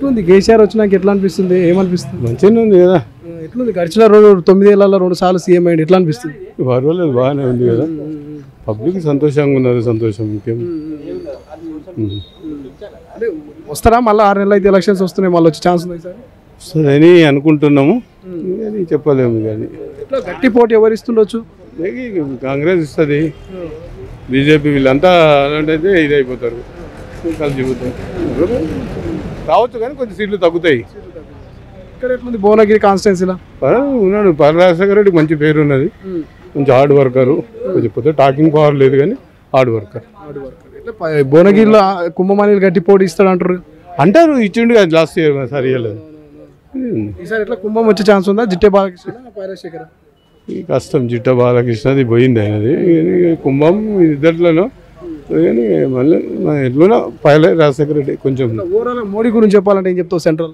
ఎట్లుంది కేసీఆర్ వచ్చినాక ఎట్లా అనిపిస్తుంది ఏమనిపిస్తుంది మంచిగానే ఉంది కదా ఆ, ఎట్లుంది గడిచిన రెండు తొమ్మిదేళ్లలో రెండు సార్లు సీఎం అయ్యింది ఎట్లా అనిపిస్తుంది పర్వాలేదు బాగానే ఉంది కదా పబ్లిక్ సంతోషంగా ఉన్నారు సంతోషం ఇంకేం ఉమ్. అంటే వస్తారా మళ్ళీ ఆరు నెలలు అయితే ఎలక్షన్స్ వస్తున్నాయి మళ్ళీ వచ్చే ఛాన్స్ ఉంది సార్ వస్తుందని అనుకుంటున్నాము కానీ చెప్పలేము కానీ ఎట్లా గట్టి పోటీ ఎవరు ఇస్తుండొచ్చు మేబీ కాంగ్రెస్ ఇస్తుంది బీజేపీ వీళ్ళంతా అలాంటి అయితే ఇది అయిపోతారు కలిసి పోతారు రావచ్చు కానీ కొంచెం సీట్లు తగ్గుతాయి ఇక్కడ ఎట్లుంది భువనగిరి కాన్స్టిట్యున్సీలో పర్వాలేదు, ఉన్నాడు పరరాజశేఖర రెడ్డి మంచి పేరు ఉన్నది కొంచెం హార్డ్ వర్కరు కొంచెం కొద్దిగా టాకింగ్ పవర్ లేదు కానీ హార్డ్ వర్కర్ ఎట్లా ప- భువనగిరిలో ఆ కుంభమానీలు గట్టి పోటీ ఇస్తాడు అంటారు అంటారు ఇచ్చిండు కదా లాస్ట్ ఇయర్ సరి ఇవ్వలేదు ఈసారి ఎట్లా కుంభం వచ్చే ఛాన్స్ ఉందా జిట్టే బాలకృష్ణ పైరాశేఖర ఈ కష్టం జిట్ట బాలకృష్ణది పోయింది ఆయనది కానీ కుంభం ఇద్దట్లోనూ కానీ మళ్ళీ ఎట్లనో పైలే రాజశేఖర రెడ్డి కొంచెం ఓవరాల్ మోడీ గురించి చెప్పాలంటే ఏం చెప్తావు సెంట్రల్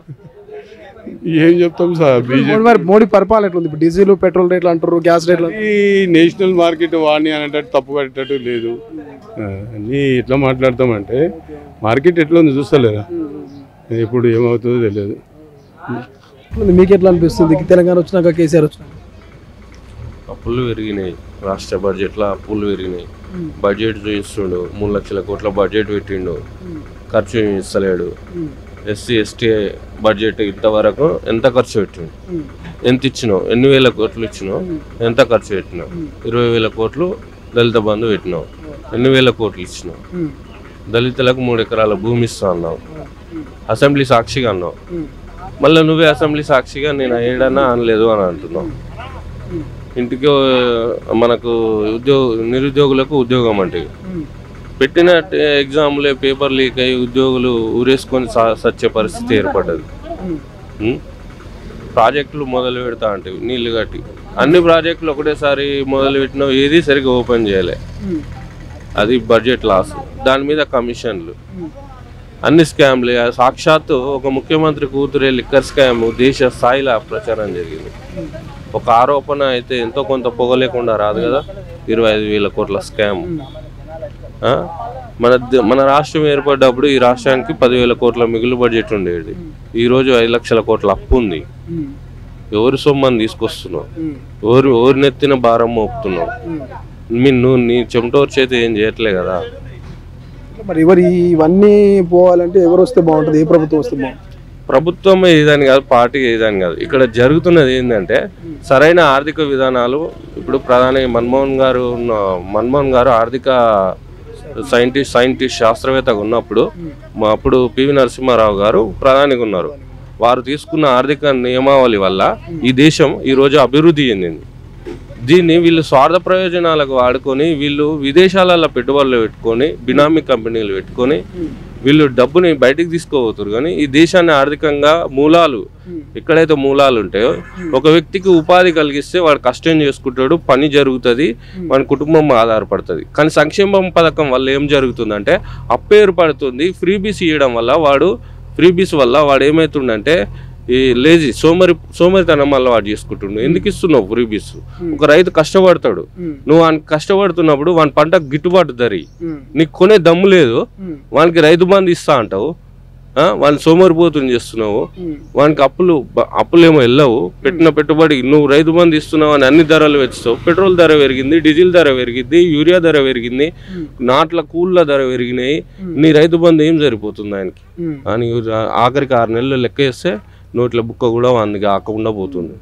ఏం చెప్తాం సార్ బీజేపీ మోడీ మరి మోడీ పరిపాలన ఎట్లుంది ఇప్పుడు డీజిల్ పెట్రోల్ రేట్లు అంటారు గ్యాస్ రేట్లు అంటారు. ఈ నేషనల్ మార్కెట్ వాడిని అనేటట్టు తప్పు పడేటట్టు లేదు ఆ, అన్నీ ఎట్లా మాట్లాడతామంటే మార్కెట్ ఎట్లా ఉంది చూస్తలేరా ఎప్పుడు ఏమవుతుందో తెలియదు ఎట్లుంది మీకు ఎట్లా అనిపిస్తుంది తెలంగాణ వచ్చినాక కేసీఆర్ వచ్చినాక అప్పులు పెరిగినాయి రాష్ట్ర బడ్జెట్లో అప్పులు పెరిగినాయి బడ్జెట్ చూపిస్తుండు మూడు లక్షల కోట్ల బడ్జెట్ పెట్టిండు ఖర్చు ఇస్తలేడు ఎస్సీ ఎస్టీ బడ్జెట్ ఇంతవరకు ఎంత ఖర్చు పెట్టిండు ఎంత ఇచ్చినావు ఎన్ని వేల కోట్లు ఇచ్చినావు ఎంత ఖర్చు పెట్టినావు ఇరవై వేల కోట్లు దళిత బంధు పెట్టినావు ఎన్ని వేల కోట్లు ఇచ్చినావు దళితులకు మూడు ఎకరాల భూమి ఇస్తా అన్నావు అసెంబ్లీ సాక్షిగా అన్నావు మళ్ళీ నువ్వే అసెంబ్లీ సాక్షిగా నేను ఏడన్నా అనలేదు అని అంటున్నావు ఇంటికి ఆ, మనకు ఉద్యోగ నిరుద్యోగులకు ఉద్యోగం అంటే పెట్టిన ఎగ్జామ్లే పేపర్ లీక్ అయ్యి ఉద్యోగులు ఊరేసుకొని సా- సచ్చే పరిస్థితి ఏర్పడ్డది ఉం? ప్రాజెక్టులు మొదలు పెడతా అంటే నీళ్లు కట్టి అన్ని ప్రాజెక్టులు ఒకటేసారి మొదలు పెట్టినావు ఏది సరిగ్గా ఓపెన్ చేయలే అది బడ్జెట్ లాస్ దాని మీద కమిషన్లు అన్ని స్కామ్లే ఆ సాక్షాత్తు ఒక ముఖ్యమంత్రి కూతురే లిక్కర్ స్కామ్ దేశ స్థాయిలో ప్రచారం జరిగింది ఒక ఆరోపణ అయితే ఎంతో కొంత పొగలేకుండా రాదు కదా ఇరవై ఐదు వేల కోట్ల స్కామ్ ఆ? మన ద- మన రాష్ట్రం ఏర్పడ్డప్పుడు ఈ రాష్ట్రానికి పదివేల కోట్ల మిగులు బడ్జెట్ ఉండేది ఈ రోజు ఐదు లక్షల కోట్ల అప్పు ఉంది ఎవరి సొమ్మని తీసుకొస్తున్నావు ఎవరు ఎవరి నెత్తిన భారం మోపుతున్నావు మీ నువ్వు నీ చెమటోరు చేతి ఏం చేయట్లే కదా మరి ఎవరు ఇవన్నీ పోవాలంటే ఎవరు వస్తే బాగుంటుంది ఏ ప్రభుత్వం వస్తే బాగుంటుంది ప్రభుత్వం ఏదని కాదు పార్టీ ఏదని కాదు ఇక్కడ జరుగుతున్నది ఏంటంటే సరైన ఆర్థిక విధానాలు ఇప్పుడు ప్రధాని మన్మోహన్ గారు ఉన్న మన్మోహన్ గారు ఆర్థిక సైంటిస్ట్ సైంటిస్ట్ శాస్త్రవేత్తగా ఉన్నప్పుడు మా అప్పుడు పివి నరసింహారావు గారు ప్రధానిగా ఉన్నారు వారు తీసుకున్న ఆర్థిక నియమావళి వల్ల ఈ దేశం ఈరోజు అభివృద్ధి చెందింది దీన్ని వీళ్ళు స్వార్థ ప్రయోజనాలకు వాడుకొని వీళ్ళు విదేశాలలో పెట్టుబడులు పెట్టుకొని బినామీ కంపెనీలు పెట్టుకొని వీళ్ళు డబ్బుని బయటికి తీసుకోబోతున్నారు కానీ ఈ దేశాన్ని ఆర్థికంగా మూలాలు ఎక్కడైతే మూలాలు ఉంటాయో ఒక వ్యక్తికి ఉపాధి కలిగిస్తే వాడు కష్టం చేసుకుంటాడు పని జరుగుతుంది వాడి కుటుంబం ఆధారపడుతుంది కానీ సంక్షేమం పథకం వల్ల ఏం జరుగుతుందంటే అప్పు ఏర్పడుతుంది ఫ్రీబీస్ ఇవ్వడం వల్ల వాడు ఫ్రీబీస్ వల్ల వాడు ఏమవుతుండంటే ఈ లేజీ సోమరి సోమరితనం అలవాటు చేసుకుంటుండు ఎందుకు ఇస్తున్నావు ఫ్రీబీస్ ఒక రైతు కష్టపడతాడు నువ్వు వానికి కష్టపడుతున్నప్పుడు వాని పంట గిట్టుబాటు ధరి నీకు కొనే దమ్ము లేదు వానికి రైతు బంధు ఇస్తా అంటావు ఆ, వాని సోమరిపోతుని చేస్తున్నావు వానికి అప్పులు బ- అప్పులేమో వెళ్ళవు పెట్టిన పెట్టుబడి నువ్వు రైతు బంధు ఇస్తున్నావు అని అన్ని ధరలు పెంచుతావు పెట్రోల్ ధర పెరిగింది డీజిల్ ధర పెరిగింది యూరియా ధర పెరిగింది నాట్ల కూళ్ళ ధర పెరిగినాయి నీ రైతు బంధు ఏం సరిపోతుంది ఆయనకి అని ఆఖరికి ఆరు నెలలు లెక్క వేస్తే నోట్ల బుక్క కూడా వానికి ఆకుండా పోతుంది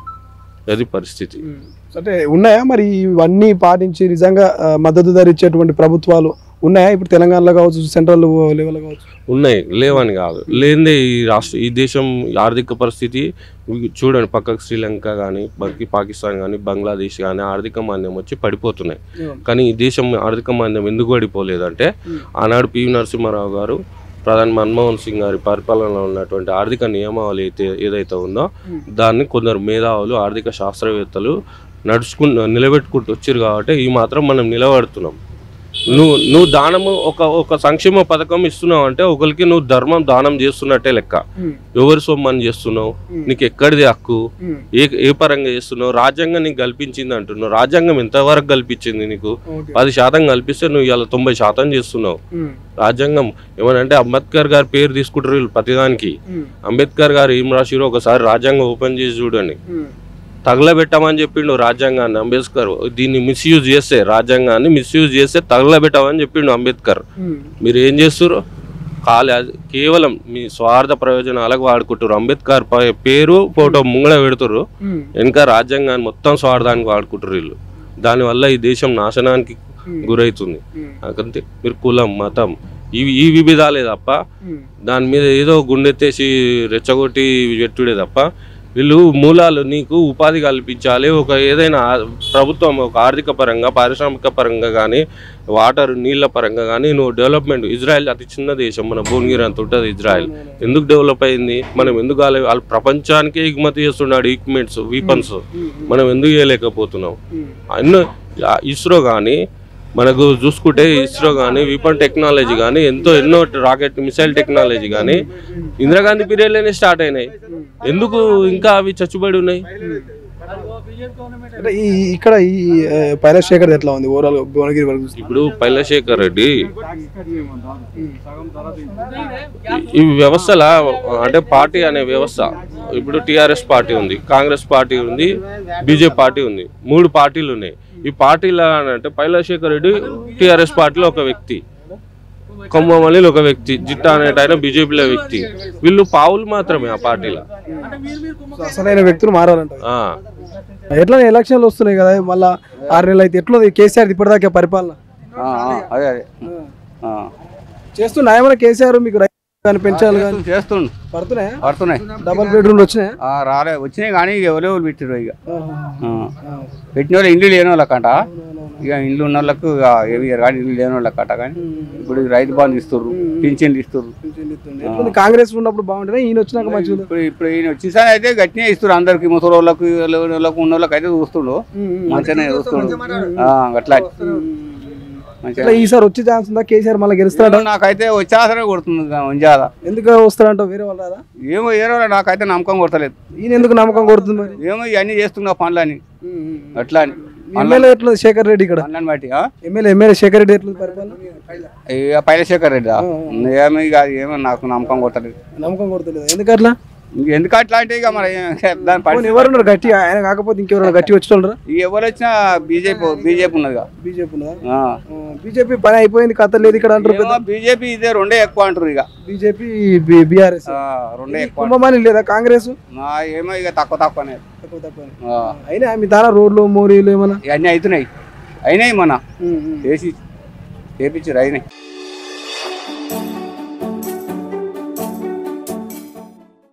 అది పరిస్థితి అంటే ఉన్నాయా మరి ఇవన్నీ పాటించి నిజంగా ఆ, మద్దతు ధర ఇచ్చేటువంటి ప్రభుత్వాలు ఉన్నాయా ఇప్పుడు తెలంగాణలో కావచ్చు సెంట్రల్ లెవెల్ కావచ్చు ఉన్నాయి లేవని కాదు లేనిదే ఈ రాష్ట్ర ఈ దేశం ఆర్థిక పరిస్థితి చూడండి పక్కకు శ్రీలంక కానీ పక్కకి పాకిస్తాన్ కానీ బంగ్లాదేశ్ కానీ ఆర్థిక మాంద్యం వచ్చి పడిపోతున్నాయి కానీ ఈ దేశం ఆర్థిక మాంద్యం ఎందుకు పడిపోలేదంటే ఆనాడు పివి నరసింహారావు గారు ప్రధాని మన్మోహన్ సింగ్ గారి పరిపాలనలో ఉన్నటువంటి ఆర్థిక నియమావళి అయితే ఏదైతే ఉందో దాన్ని కొందరు మేధావులు ఆర్థిక శాస్త్రవేత్తలు నడుచుకు నిలబెట్టుకుంటూ వచ్చారు కాబట్టి ఈ మాత్రం మనం నిలబడుతున్నాం నువ్వు నువ్వు దానము ఒక ఒక సంక్షేమ పథకం ఇస్తున్నావు అంటే ఒకరికి నువ్వు ధర్మం దానం చేస్తున్నట్టే లెక్క ఎవరి సొమ్మని చేస్తున్నావు నీకు ఎక్కడిది హక్కు ఏ ఏ పరంగా చేస్తున్నావు రాజ్యాంగం నీకు కల్పించింది అంటున్నావు రాజ్యాంగం ఎంతవరకు కల్పించింది నీకు పది శాతం కల్పిస్తే నువ్వు ఇలా తొంభై శాతం చేస్తున్నావు రాజ్యాంగం ఏమనంటే అంబేద్కర్ గారి పేరు తీసుకుంటారు వీళ్ళు ప్రతిదానికి అంబేద్కర్ గారు ఏం రాసిరో ఒకసారి రాజ్యాంగం ఓపెన్ చేసి చూడండి తగలబెట్టమని చెప్పిండు రాజ్యాంగాన్ని అంబేద్కర్ దీన్ని మిస్యూజ్ చేస్తే రాజ్యాంగాన్ని మిస్యూజ్ చేస్తే తగలబెట్టమని చెప్పిండు అంబేద్కర్ మీరు ఏం చేస్తారు కాలే అది కేవలం మీ స్వార్థ ప్రయోజనాలకు వాడుకుంటారు అంబేద్కర్ ప- పేరు ఫోటో ముంగడ పెడుతురు వెనక రాజ్యాంగాన్ని మొత్తం స్వార్థానికి వాడుకుంటారు వీళ్ళు దానివల్ల ఈ దేశం నాశనానికి గురవుతుంది అందుకంటే మీరు కులం మతం ఇవి ఈ విభేదాలే తప్ప దాని మీద ఏదో గుండెత్తేసి రెచ్చగొట్టి పెట్టుడే తప్ప వీళ్ళు మూలాలు నీకు ఉపాధి కల్పించాలి ఒక ఏదైనా ఆ- ప్రభుత్వం ఒక ఆర్థిక పరంగా పారిశ్రామిక పరంగా కానీ వాటర్ నీళ్ళ పరంగా కానీ నువ్వు డెవలప్మెంట్ ఇజ్రాయెల్ అతి చిన్న దేశం మన భువనగిరి అంత ఉంటుంది ఇజ్రాయెల్ ఎందుకు డెవలప్ అయింది మనం ఎందుకు కాలే వాళ్ళు ప్రపంచానికే ఎగుమతి చేస్తున్నాడు ఈక్విప్మెంట్స్ వీపన్స్ మనం ఎందుకు చేయలేకపోతున్నాం ఎన్నో ఆ ఇస్రో కానీ మనకు చూసుకుంటే ఇస్రో కానీ విపన్ టెక్నాలజీ కానీ ఎంతో ఎన్నో రాకెట్ మిసైల్ టెక్నాలజీ కానీ ఇందిరాగాంధీ పీరియడ్లోనే స్టార్ట్ అయినాయి ఎందుకు ఇంకా అవి చచ్చుబడి ఉన్నాయి అంటే ఈ ఇక్కడ ఈ ఆ, పైలశేఖర్ ఎట్లా ఉంది ఓవరాల్ భువనగిరి వరకు చూస్తే? ఇప్పుడు పైలశేఖర్ రెడ్డి ఈ వ్యవస్థల అంటే పార్టీ అనే వ్యవస్థ ఇప్పుడు టిఆర్ఎస్ పార్టీ ఉంది కాంగ్రెస్ పార్టీ ఉంది బీజేపీ పార్టీ ఉంది మూడు పార్టీలు ఉన్నాయి ఈ పార్టీల అంటే పైలశేఖర్ రెడ్డి టిఆర్ఎస్ పార్టీలో ఒక వ్యక్తి కొమ్మమల్లిలో ఒక వ్యక్తి జిట్టా అనేట ఆయన బీజేపీలో వ్యక్తి వీళ్ళు పావులు మాత్రమే ఆ పార్టీలో సో అసలైన వ్యక్తులు మారాలంట ఆ. ఎట్లా ఎలక్షన్లు వస్తున్నాయి కదా మళ్ళా ఆరు నెలలు అయితే ఎట్లా ఉంది కేసీఆర్ ఇప్పటిదాకా పరిపాలన ఆ, ఆ, అదే అదే ఆ. చేస్తున్నా ఏమైనా కేసీఆర్ మీకు రైతు కానీ పెంచాలి కానీ చేస్తుండు పడుతున్నాయా పడుతున్నాయి డబల్ బెడ్రూమ్లు వచ్చినాయి ఆ, రాలే వచ్చినాయి కానీ ఇక ఎవరో ఎవరు పెట్టారు ఇక ఆ. పెట్టిన వాళ్ళు ఇండ్లు లేని వాళ్ళకంట ఇక ఇండ్లు ఉన్న వాళ్ళకు ఇక ఏమి ఇయ్యరు కానీ ఇల్లు లేని వాళ్ళకంట కానీ ఇప్పుడు ఈ రైతు బంధు ఇస్తుర్రు పింఛన్లు ఇస్తుర్రు ఎట్లుంది కాంగ్రెస్ ఉన్నప్పుడు బాగుంటుంది ఈయన వచ్చినాక మంచిగా ఇప్పుడు ఇప్పుడు ఈయన వచ్చినసారి అయితే గట్టినే ఇస్తారు అందరికి ముసలి వాళ్ళకు లేని వాళ్ళకు ఉన్న వాళ్ళకి అయితే చూస్తుండు మంచిగానే చూస్తుండు ఆ, అట్లా మంచిగా ఇట్లా ఈసారి వచ్చే ఛాన్స్ ఉందా కేసీఆర్ మళ్ళీ గెలుస్తాడా నాకైతే వచ్చేసరే కొడుతుంది ఉంజాద ఎందుకు వస్తాడంట వేరే వాళ్ళు రాదా ఏమో ఏరో నాకైతే నమ్మకం కొడతలేదు ఈయన ఎందుకు నమ్మకం కొడుతుంది మరి ఏమో ఇవన్నీ చేస్తున్నా పనులని అట్లా అని ఎమ్మెల్యే ఎట్లుంది శేఖర్ రెడ్డి ఇక్కడ పనులను బట్టి ఆ? ఎమ్మెల్యే ఎమ్మెల్యే శేఖర్ రెడ్డి ఎట్లుంది పరిపాలన ఇక పైలశేఖర్ రెడ్డి ఏమో ఇక అది ఏమో నాకు నమ్మకం కొట్టలేదు నమ్మకం కొడతలేదు ఎందుకు అట్లా ఇంక ఎందుకు అట్లా అంటే ఇక మరి ఏం- దాని పని పోనీ ఎవరున్నారు గట్టి ఆయన కాకపోతే ఇంకెవరైనా గట్టి వచ్చేటోళ్ళరా ఇక ఎవరు వచ్చినా బీజేపీ బీజేపీ ఉన్నదిగా బీజేపీ ఉన్నదా ఆ. బీజేపీ పని అయిపోయింది కథ లేదు ఇక్కడ అంటారు ఏమో బీజేపీ ఇదే రెండే ఎక్కువ అంటారు ఇక బీజేపీ బీఆర్ఎస్ ఆ, రెండే ఎక్కువ కుంభమాని లేదా కాంగ్రెస్ నా ఏమో ఇక తక్కువ తక్కువనే తక్కువ తక్కువ ఆ. అయినా మీ దాని రోడ్లు మోరీలు ఏమన్నా ఇవన్నీ అవుతున్నాయి అయినాయి మన చేసి చేపించారు అయినాయి